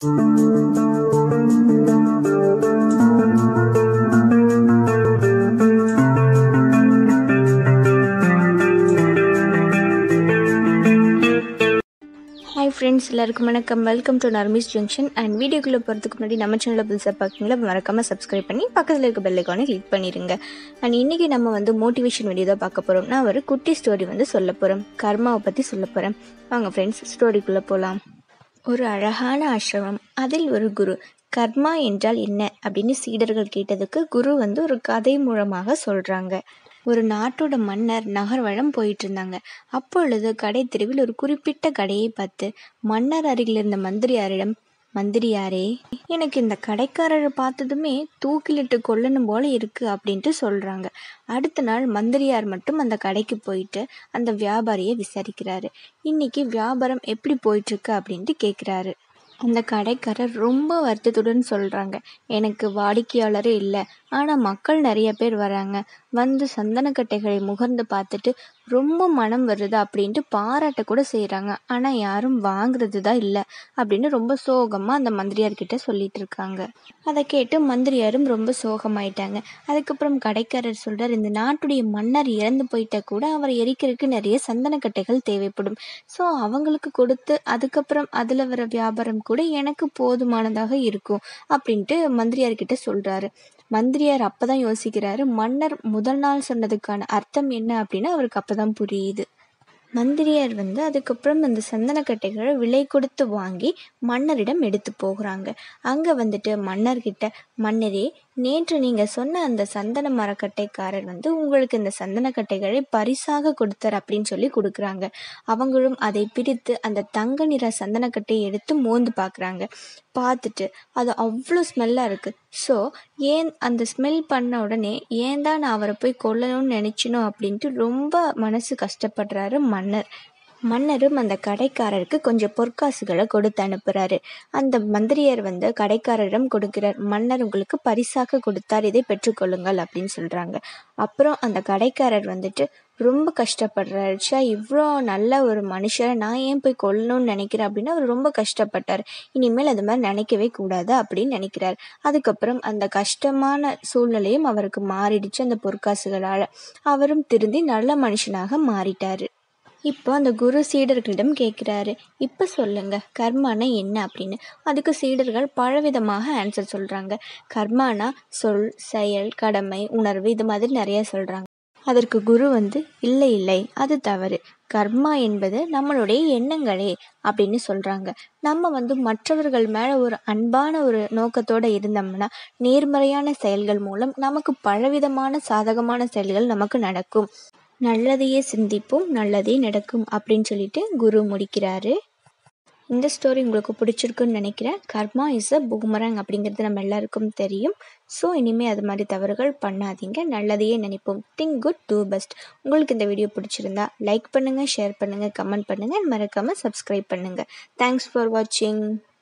hi friends எல்லாருக்கும் வணக்கம் welcome to Narmis junction and வீடியோக்குள்ளே போகிறதுக்கு முன்னாடி நம்ம சேனலில் புதுசாக பார்க்குறீங்களா மறக்காமல் சப்ஸ்கிரைப் பண்ணி பக்கத்தில் இருக்க பெல் ஐக்கானை கிளிக் பண்ணிடுங்க அண்ட் இன்றைக்கி நம்ம வந்து மோட்டிவேஷன் வீடியோ தான் பார்க்க போகிறோம் நான் ஒரு குட்டி ஸ்டோரி வந்து சொல்ல போகிறேன் கர்மாவை பற்றி சொல்ல போகிறேன் வாங்க ஃப்ரெண்ட்ஸ் ஸ்டோரிக்குள்ளே போகலாம் ஒரு அழகான ஆசிரமம் அதில் ஒரு குரு கர்மா என்றால் என்ன அப்படின்னு சீடர்கள் கேட்டதுக்கு குரு வந்து ஒரு கதை மூலமாக சொல்கிறாங்க ஒரு நாட்டோட மன்னர் நகர்வலம் போயிட்டு இருந்தாங்க அப்பொழுது கடை தெருவில் ஒரு குறிப்பிட்ட கடையை பார்த்து மன்னர் அருகில் இருந்த மந்திரியாரிடம் மந்திரியாரே எனக்கு இந்த கடைக்காரரை பார்த்ததுமே தூக்கிலிட்டு கொல்லணும் போல இருக்கு அப்படின்ட்டு சொல்றாங்க அடுத்த நாள் மந்திரியார் மட்டும் அந்த கடைக்கு போயிட்டு அந்த வியாபாரியை விசாரிக்கிறாரு இன்னைக்கு வியாபாரம் எப்படி போயிட்டு இருக்கு அப்படின்ட்டு கேட்குறாரு அந்த கடைக்காரர் ரொம்ப வருத்தத்துடன் சொல்கிறாங்க எனக்கு வாடிக்கையாளரே இல்லை ஆனால் மக்கள் நிறைய பேர் வராங்க வந்து சந்தனக்கட்டைகளை முகர்ந்து பார்த்துட்டு ரொம்ப மனம் வருது அப்படின்ட்டு பாராட்ட கூட செய்கிறாங்க ஆனால் யாரும் வாங்குறது தான் இல்லை அப்படின்னு ரொம்ப சோகமாக அந்த மந்திரியார்கிட்ட சொல்லிட்டு இருக்காங்க அதை கேட்டு மந்திரியாரும் ரொம்ப சோகமாயிட்டாங்க அதுக்கப்புறம் கடைக்காரர் சொல்கிறார் இந்த நாட்டுடைய மன்னர் இறந்து போயிட்டா கூட அவரை எரிக்கிறதுக்கு நிறைய சந்தனக்கட்டைகள் தேவைப்படும் ஸோ அவங்களுக்கு கொடுத்து அதுக்கப்புறம் அதில் வர வியாபாரம் கூட எனக்கு போதுமானதாக இருக்கும் அப்படின்ட்டு மந்திரியார்கிட்ட சொல்கிறாரு மந்திரியார் அப்பதான் யோசிக்கிறாரு மன்னர் முதல் நாள் சொன்னதுக்கான அர்த்தம் என்ன அப்படின்னு அவருக்கு அப்பதான் புரியுது மந்திரியார் வந்து அதுக்கப்புறம் அந்த சந்தனக்கட்டைகளை விலை கொடுத்து வாங்கி மன்னரிடம் எடுத்து போகிறாங்க அங்கே வந்துட்டு மன்னர்கிட்ட மன்னரே நேற்று நீங்கள் சொன்ன அந்த சந்தன மரக்கட்டைக்காரர் வந்து உங்களுக்கு இந்த சந்தனக்கட்டைகளை பரிசாக கொடுத்தார் அப்படின்னு சொல்லி கொடுக்குறாங்க அவங்களும் அதை பிரித்து அந்த தங்க நிற சந்தனக்கட்டையை எடுத்து மோந்து பார்க்குறாங்க பார்த்துட்டு அது அவ்வளோ ஸ்மெல்லாக இருக்குது ஸோ ஏன் அந்த ஸ்மெல் பண்ண உடனே ஏன் தான் நான் அவரை போய் கொல்லணும்னு நினச்சினோ அப்படின்ட்டு ரொம்ப மனசு கஷ்டப்படுறாரு மன்னர் மன்னரும் அந்த கடைக்காரருக்கு கொஞ்சம் பொற்காசுகளை கொடுத்து அனுப்புகிறாரு அந்த மந்திரியார் வந்து கடைக்காரரிடம் கொடுக்கிறார் மன்னர் உங்களுக்கு பரிசாக கொடுத்தார் இதை பெற்றுக்கொள்ளுங்கள் அப்படின்னு சொல்கிறாங்க அப்புறம் அந்த கடைக்காரர் வந்துட்டு ரொம்ப கஷ்டப்படுறாரு ச்சே இவ்வளோ நல்ல ஒரு மனுஷரை நான் ஏன் போய் கொல்லணும்னு நினைக்கிறேன் அப்படின்னு அவர் ரொம்ப கஷ்டப்பட்டார் இனிமேல் அது மாதிரி நினைக்கவே கூடாது அப்படின்னு நினைக்கிறார் அதுக்கப்புறம் அந்த கஷ்டமான சூழ்நிலையும் அவருக்கு மாறிடுச்சு அந்த பொற்காசுகளால் அவரும் திருந்தி நல்ல மனுஷனாக மாறிட்டார் இப்போ அந்த குரு சீடர்களிடம் கேட்குறாரு இப்போ சொல்லுங்க கர்மானா என்ன அப்படின்னு அதுக்கு சீடர்கள் பலவிதமாக ஆன்சர் சொல்கிறாங்க கர்மானா சொல் செயல் கடமை உணர்வு இது மாதிரி நிறைய சொல்கிறாங்க அதற்கு குரு வந்து இல்லை இல்லை அது தவறு கர்மா என்பது நம்மளுடைய எண்ணங்களே அப்படின்னு சொல்கிறாங்க நம்ம வந்து மற்றவர்கள் மேலே ஒரு அன்பான ஒரு நோக்கத்தோடு இருந்தோம்னா நேர்மறையான செயல்கள் மூலம் நமக்கு பலவிதமான சாதகமான செயல்கள் நமக்கு நடக்கும் நல்லதையே சிந்திப்போம் நல்லதே நடக்கும் அப்படின்னு சொல்லிட்டு குரு முடிக்கிறாரு இந்த ஸ்டோரி உங்களுக்கு பிடிச்சிருக்குன்னு நினைக்கிறேன் கர்மா இஸ் அ பூமரங் அப்படிங்கிறது நம்ம எல்லாருக்கும் தெரியும் ஸோ இனிமேல் அது மாதிரி தவறுகள் பண்ணாதீங்க நல்லதையே நினைப்போம் திங்க் குட் டூ பெஸ்ட் உங்களுக்கு இந்த வீடியோ பிடிச்சிருந்தா லைக் பண்ணுங்கள் ஷேர் பண்ணுங்கள் கமெண்ட் பண்ணுங்கள் மறக்காமல் சப்ஸ்கிரைப் பண்ணுங்கள் தேங்க்ஸ் ஃபார் வாட்சிங்